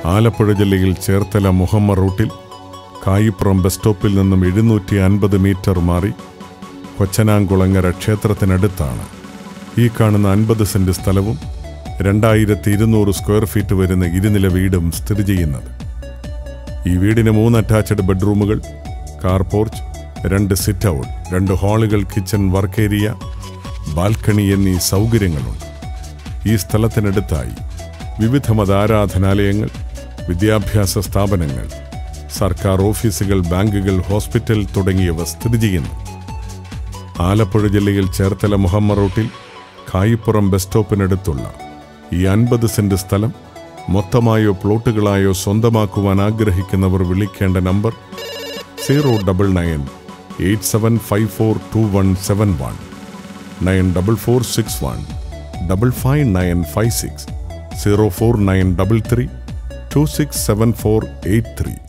ആലപ്പുഴ ജില്ലയിൽ ചേർത്തല മുഹമ്മ റൂട്ടിൽ കായിപ്പുറം ബസ് സ്റ്റോപ്പിൽ നിന്നും എഴുന്നൂറ്റി അൻപത് മീറ്റർ മാറി കൊച്ചനാംകുളങ്ങര ക്ഷേത്രത്തിനടുത്താണ് ഈ കാണുന്ന അൻപത് സെന്റ് സ്ഥലവും രണ്ടായിരത്തി ഇരുന്നൂറ് സ്ക്വയർ ഫീറ്റ് വരുന്ന ഇരുനില വീടും സ്ഥിതി ചെയ്യുന്നത് ഈ വീടിന് മൂന്ന് അറ്റാച്ച്ഡ് ബെഡ്റൂമുകൾ കാർ പോർച്ച് രണ്ട് സിറ്റ് ഔട്ട് രണ്ട് ഹാളുകൾ കിച്ചൺ വർക്ക് ഏരിയ ബാൽക്കണി എന്നീ സൗകര്യങ്ങളുണ്ട് ഈ സ്ഥലത്തിനടുത്തായി വിവിധ മതാരാധനാലയങ്ങൾ വിദ്യാഭ്യാസ സ്ഥാപനങ്ങൾ സർക്കാർ ഓഫീസുകൾ ബാങ്കുകൾ ഹോസ്പിറ്റൽ തുടങ്ങിയവ സ്ഥിതി ചെയ്യുന്നു ആലപ്പുഴ ജില്ലയിൽ ചേർത്തല മുഹമ്മ റൂട്ടിൽ കായിപ്പുറം ബസ് സ്റ്റോപ്പിനടുത്തുള്ള ഈ അൻപത് സെന്റ് സ്ഥലം മൊത്തമായോ പ്ലോട്ടുകളായോ സ്വന്തമാക്കുവാൻ ആഗ്രഹിക്കുന്നവർ വിളിക്കേണ്ട number zero double nine eight seven five four two one seven one nine double four six one double five nine five six zero four nine double three two six seven four eight three